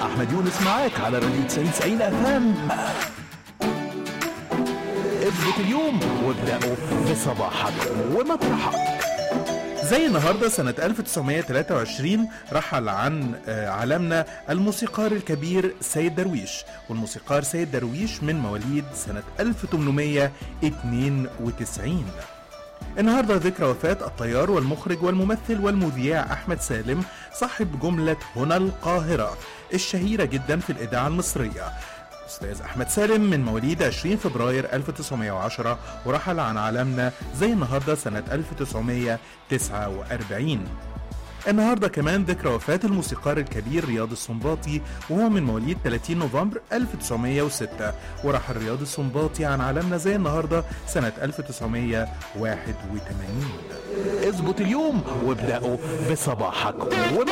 احمد يونس معاك على راديو 90 90 اف ام اظبط اليوم وابدأوا بصباحك ومطرحك زي النهاردة سنة 1923 رحل عن آه، عالمنا الموسيقار الكبير سيد درويش والموسيقار سيد درويش من مواليد سنة 1892 النهارده ذكرى وفاة الطيار والمخرج والممثل والمذيع أحمد سالم صاحب جملة هنا القاهرة الشهيرة جدا في الإذاعة المصرية أستاذ أحمد سالم من مواليد 20 فبراير 1910 ورحل عن عالمنا زي النهارده سنة 1949 النهارده كمان ذكرى وفاة الموسيقار الكبير رياض السنباطي وهو من مواليد 30 نوفمبر 1906 ورحل رياض السنباطي عن عالمنا زي النهارده سنة 1981 اظبط اليوم وابدأوا بصباحك